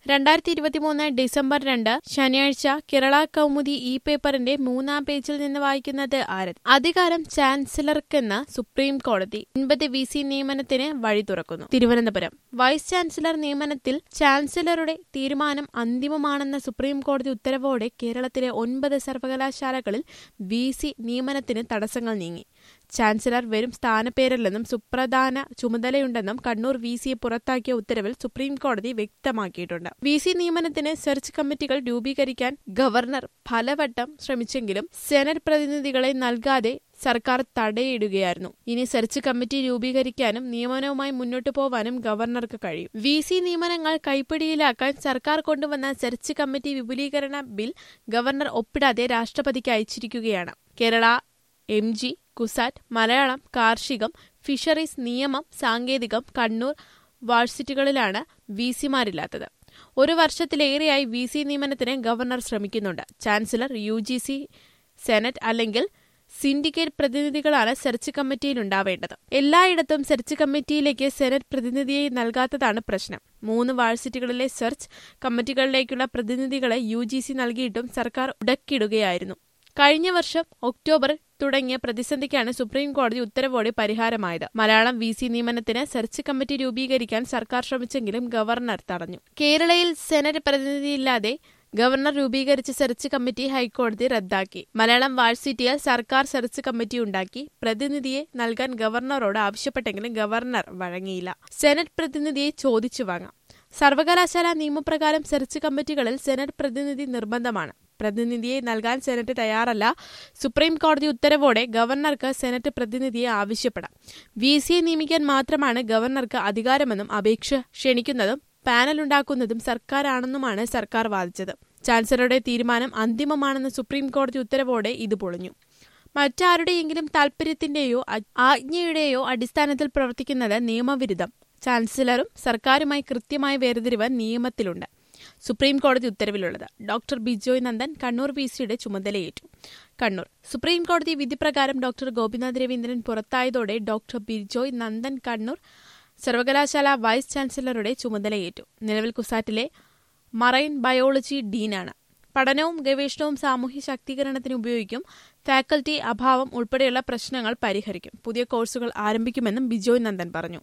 രണ്ടായിരത്തി ഇരുപത്തിമൂന്ന് ഡിസംബർ രണ്ട് ശനിയാഴ്ച കേരള കൗമുദി ഇ പേപ്പറിന്റെ മൂന്നാം പേജിൽ നിന്ന് വായിക്കുന്നത് ആരത് അധികാരം ചാൻസലർക്കെന്ന് സുപ്രീം കോടതി ഒൻപത് വി സി നിയമനത്തിന് വഴി തുറക്കുന്നു തിരുവനന്തപുരം വൈസ് ചാൻസലർ നിയമനത്തിൽ ചാൻസലറുടെ തീരുമാനം അന്തിമമാണെന്ന സുപ്രീം കോടതി ഉത്തരവോടെ കേരളത്തിലെ ഒൻപത് സർവകലാശാലകളിൽ വി സി നിയമനത്തിന് തടസ്സങ്ങൾ നീങ്ങി ചാൻസലർ വെറും സ്ഥാനപ്പേരല്ലെന്നും സുപ്രധാന ചുമതലയുണ്ടെന്നും കണ്ണൂർ വി സിയെ പുറത്താക്കിയ ഉത്തരവിൽ സുപ്രീം കോടതി വ്യക്തമാക്കിയിട്ടുണ്ട് വി സി നിയമനത്തിന് സെർച്ച് കമ്മിറ്റികൾ രൂപീകരിക്കാൻ ഗവർണർ പലവട്ടം ശ്രമിച്ചെങ്കിലും സെനറ്റ് പ്രതിനിധികളെ നൽകാതെ സർക്കാർ തടയിടുകയായിരുന്നു ഇനി സെർച്ച് കമ്മിറ്റി രൂപീകരിക്കാനും നിയമനവുമായി മുന്നോട്ടു പോവാനും ഗവർണർക്ക് കഴിയും വി സി നിയമനങ്ങൾ കൈപ്പിടിയിലാക്കാൻ സർക്കാർ കൊണ്ടുവന്ന സെർച്ച് കമ്മിറ്റി വിപുലീകരണ ബിൽ ഗവർണർ ഒപ്പിടാതെ രാഷ്ട്രപതിക്ക് അയച്ചിരിക്കുകയാണ് Kerala M G CUSAT Malayalam കാർഷികം ഫിഷറീസ് നിയമം സാങ്കേതികം കണ്ണൂർ വാഴ്സിറ്റികളിലാണ് വി സിമാരില്ലാത്തത് ഒരു വർഷത്തിലേറെയായി വി സി നിയമനത്തിന് ഗവർണർ ശ്രമിക്കുന്നുണ്ട് chancellor U G C senate അല്ലെങ്കിൽ സിൻഡിക്കേറ്റ് പ്രതിനിധികളാണ് സെർച്ച് കമ്മിറ്റിയിൽ ഉണ്ടാവേണ്ടത് എല്ലായിടത്തും സെർച്ച് കമ്മിറ്റിയിലേക്ക് സെനറ്റ് പ്രതിനിധിയെ നൽകാത്തതാണ് പ്രശ്നം മൂന്ന് വാഴ്സിറ്റികളിലെ സെർച്ച് കമ്മിറ്റികളിലേക്കുള്ള പ്രതിനിധികളെ യു ജി സി നൽകിയിട്ടും സർക്കാർ ഉടക്കിടുകയായിരുന്നു കഴിഞ്ഞ വർഷം ഒക്ടോബർ തുടങ്ങിയ പ്രതിസന്ധിക്കാണ് സുപ്രീം കോടതി ഉത്തരവോടെ പരിഹാരമായത് മലയാളം വി സി നിയമനത്തിന് സെർച്ച് കമ്മിറ്റി രൂപീകരിക്കാൻ സർക്കാർ ശ്രമിച്ചെങ്കിലും ഗവർണർ തടഞ്ഞു കേരളയിൽ സെനറ്റ് പ്രതിനിധിയില്ലാതെ ഗവർണർ രൂപീകരിച്ച സെർച്ച് കമ്മിറ്റി ഹൈക്കോടതി റദ്ദാക്കി മലയാളം വാഴ്സിറ്റിയിൽ സർക്കാർ സെർച്ച് കമ്മിറ്റി ഉണ്ടാക്കി പ്രതിനിധിയെ നൽകാൻ ഗവർണറോട് ആവശ്യപ്പെട്ടെങ്കിലും ഗവർണർ വഴങ്ങിയില്ല സെനറ്റ് പ്രതിനിധിയെ ചോദിച്ചു വാങ്ങാം സർവകലാശാല നിയമപ്രകാരം സെർച്ച് കമ്മിറ്റികളിൽ സെനറ്റ് പ്രതിനിധി നിർബന്ധമാണ് പ്രതിനിധിയെ നൽകാൻ സെനറ്റ് തയ്യാറല്ല സുപ്രീം കോടതി ഉത്തരവോടെ ഗവർണർക്ക് സെനറ്റ് പ്രതിനിധിയെ ആവശ്യപ്പെടാം വി സിയെ നിയമിക്കാൻ മാത്രമാണ് ഗവർണർക്ക് അധികാരമെന്നും അപേക്ഷ ക്ഷണിക്കുന്നതും പാനൽ ഉണ്ടാക്കുന്നതും സർക്കാരാണെന്നുമാണ് സർക്കാർ വാദിച്ചത് ചാൻസലറുടെ തീരുമാനം അന്തിമമാണെന്ന സുപ്രീം കോടതി ഉത്തരവോടെ ഇത് പൊളിഞ്ഞു മറ്റാരുടെയെങ്കിലും താൽപര്യത്തിന്റെയോ ആജ്ഞയുടെയോ അടിസ്ഥാനത്തിൽ പ്രവർത്തിക്കുന്നത് നിയമവിരുദ്ധം ചാൻസലറും സർക്കാരുമായി കൃത്യമായ വേർതിരിവ് നിയമത്തിലുണ്ട് സുപ്രീം കോടതി ഉത്തരവിലുള്ളത് ഡോക്ടർ ബിജോയ് നന്ദൻ കണ്ണൂർ വി സിയുടെ ചുമതലയേറ്റു കണ്ണൂർ സുപ്രീം കോടതി വിധിപ്രകാരം ഡോക്ടർ ഗോപിനാഥ് രവീന്ദ്രൻ പുറത്തായതോടെ ഡോക്ടർ ബിജോയ് നന്ദൻ കണ്ണൂർ സർവകലാശാല വൈസ് ചാൻസലറുടെ ചുമതലയേറ്റു നിലവിൽ കുസാറ്റിലെ മറൈൻ ബയോളജി ഡീനാണ് പഠനവും ഗവേഷണവും സാമൂഹ്യ ശാക്തീകരണത്തിന് ഉപയോഗിക്കും ഫാക്കൽറ്റി അഭാവം ഉൾപ്പെടെയുള്ള പ്രശ്നങ്ങൾ പരിഹരിക്കും പുതിയ കോഴ്സുകൾ ആരംഭിക്കുമെന്നും ബിജോയ് നന്ദൻ പറഞ്ഞു